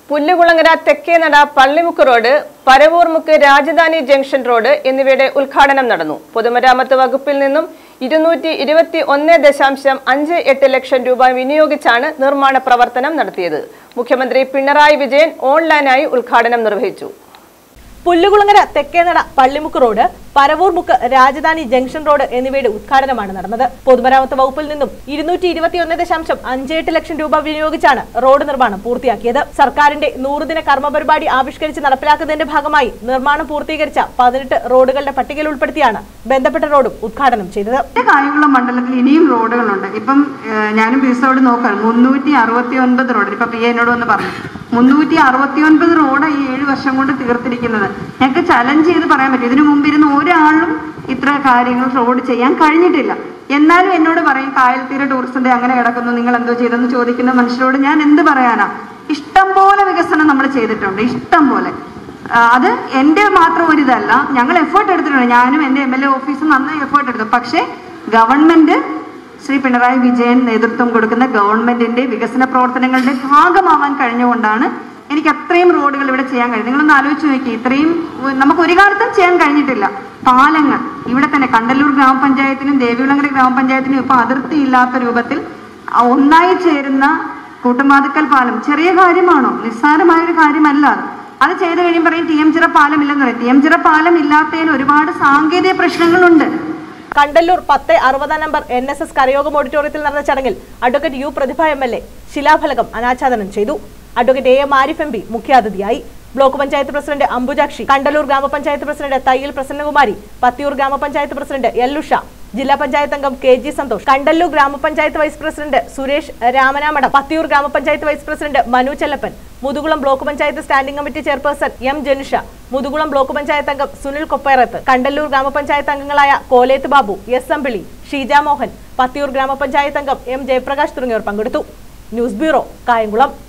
Pullukulangara Thekkenada Pallimukku road Paravoormukku Rajadhani junction road എന്നിവയുടെ ഉദ്ഘാടനം നടന്നു പൊതുമരാമത്ത് വകുപ്പിൽ നിന്നും ഇരുന്നൂറ്റി ഇരുപത്തി ഒന്ന് ദശാംശം അഞ്ച് എട്ട് ലക്ഷം രൂപ വിനിയോഗിച്ചാണ് നിർമ്മാണ പ്രവർത്തനം നടത്തിയത് മുഖ്യമന്ത്രി പിണറായി വിജയൻ ഓൺലൈനായി ഉദ്ഘാടനം നിർവഹിച്ചു Pullukulangara Thekkenada Pallimukku road Paravur Mukku Rajadhani junction road എന്നിവയുടെ ഉദ്ഘാടനമാണ് നടന്നത് പൊതുമരാമത്ത് വകുപ്പിൽ നിന്നും ഇരുന്നൂറ്റി ഇരുപത്തിയൊന്ന് ദശാംശം അഞ്ചെട്ട് ലക്ഷം രൂപ വിനിയോഗിച്ചാണ് റോഡ് നിർമ്മാണം പൂർത്തിയാക്കിയത് സർക്കാരിന്റെ നൂറുദിന കർമ്മ പരിപാടി ആവിഷ്കരിച്ച് നടപ്പിലാക്കുന്നതിന്റെ ഭാഗമായി നിർമ്മാണം പൂർത്തീകരിച്ച പതിനെട്ട് റോഡുകളുടെ പട്ടികയിൽ ഉൾപ്പെടുത്തിയാണ് ബന്ധപ്പെട്ട റോഡും ഉദ്ഘാടനം ചെയ്തത് എന്റെ കായംകുളം മണ്ഡലത്തിൽ ഇനിയും റോഡുകളുണ്ട് ഇപ്പം ഏഹ്, ഞാനും ബീസോട് നോക്കാം മുന്നൂറ്റി അറുപത്തി ഒൻപത് റോഡ് ഇപ്പൊ പി എന്നോട് വന്ന് പറഞ്ഞു മുന്നൂറ്റി അറുപത്തി ഒൻപത് റോഡ് ഈ ഏഴ് വർഷം കൊണ്ട് തീർത്തിരിക്കുന്നത് ഞങ്ങൾക്ക് ചലഞ്ച് ചെയ്ത് പറയാൻ പറ്റും ഇതിനു മുമ്പ് ഇരുന്ന് ഒരാളും ഇത്ര കാര്യങ്ങൾ റോഡ് ചെയ്യാൻ കഴിഞ്ഞിട്ടില്ല എന്നാലും എന്നോട് പറയും കായൽ തീര ടൂറിസത്തിന്റെ അങ്ങനെ കിടക്കുന്നു നിങ്ങൾ എന്തോ ചെയ്തെന്ന് ചോദിക്കുന്ന മനുഷ്യരോട് ഞാൻ എന്ത് പറയാനാ ഇഷ്ടം പോലെ വികസനം നമ്മൾ ചെയ്തിട്ടുണ്ട് ഇഷ്ടം പോലെ ആ, അത് എൻ്റെ മാത്രം ഒരു ഇതല്ല ഞങ്ങൾ എഫേർട്ട് എടുത്തിട്ടുണ്ട് ഞാനും എൻ്റെ എം എൽ എ ഓഫീസും നന്നായി എഫേർട്ട് എടുത്തു പക്ഷേ ഗവൺമെന്റ് ശ്രീ പിണറായി വിജയൻ നേതൃത്വം കൊടുക്കുന്ന ഗവൺമെന്റിന്റെ വികസന പ്രവർത്തനങ്ങളുടെ ഭാഗമാവാൻ കഴിഞ്ഞുകൊണ്ടാണ് എനിക്ക് അത്രയും റോഡുകൾ ഇവിടെ ചെയ്യാൻ കഴിയും നിങ്ങളൊന്ന് ആലോചിച്ച് നോക്കി ഇത്രയും ഉ- നമുക്ക് ഒരു കാലത്തും ചെയ്യാൻ കഴിഞ്ഞിട്ടില്ല പാലങ്ങൾ ഇവിടെ തന്നെ കണ്ടല്ലൂർ ഗ്രാമപഞ്ചായത്തിനും ദേവികുളങ്ങര ഗ്രാമപഞ്ചായത്തിനും ഇപ്പൊ അതിർത്തി ഇല്ലാത്ത രൂപത്തിൽ ആ ഒന്നായി ചേരുന്ന കൂട്ടുമാതുക്കൽ പാലം ചെറിയ കാര്യമാണോ നിസ്സാരമായ ഒരു കാര്യമല്ല അത് അത് ചെയ്ത് കഴിയുമ്പോൾ പറയും ടി എം ചിറ പാലം ഇല്ലെന്ന് പറയും ടി എം ചിറ പാലം ഇല്ലാത്തതിന് ഒരുപാട് സാങ്കേതിക പ്രശ്നങ്ങളുണ്ട് കണ്ടല്ലൂർ പത്ത് അറുപതാം നമ്പർ എൻ എസ് എസ് കരയോഗം ഓഡിറ്റോറിയത്തിൽ നടന്ന ചടങ്ങിൽ advocate U Prathibha M L A ശിലാഫലകം അനാച്ഛാദനം ചെയ്തു advocate A M Arif M P മുഖ്യാതിഥിയായി ബ്ലോക്ക് പഞ്ചായത്ത് പ്രസിഡന്റ് അംബുജാക്ഷി കണ്ടല്ലൂർ ഗ്രാമപഞ്ചായത്ത് പ്രസിഡന്റ് തയ്യൽ പ്രസന്നകുമാരി പത്തിയൂർ ഗ്രാമപഞ്ചായത്ത് പ്രസിഡന്റ് എൽ ഉഷ ജില്ലാ പഞ്ചായത്ത് അംഗം കെ ജി സന്തോഷ് കണ്ടല്ലൂർ ഗ്രാമപഞ്ചായത്ത് വൈസ് പ്രസിഡന്റ് സുരേഷ് രാമനാമടം പത്തിയൂർ ഗ്രാമപഞ്ചായത്ത് vice president Manu Chellappan Muthukulam block panchayat standing committee chairperson M Janusha Muthukulam block panchayat അംഗം സുനിൽ കൊപ്പേറത്ത് കണ്ടല്ലൂർ ഗ്രാമപഞ്ചായത്ത് അംഗങ്ങളായ കോലേത്ത് ബാബു എസ് അമ്പിളി ഷീജ മോഹൻ പത്തിയൂർ ഗ്രാമപഞ്ചായത്ത് അംഗം എം ജയപ്രകാശ് തുടങ്ങിയവർ പങ്കെടുത്തു ന്യൂസ് ബ്യൂറോ കായംകുളം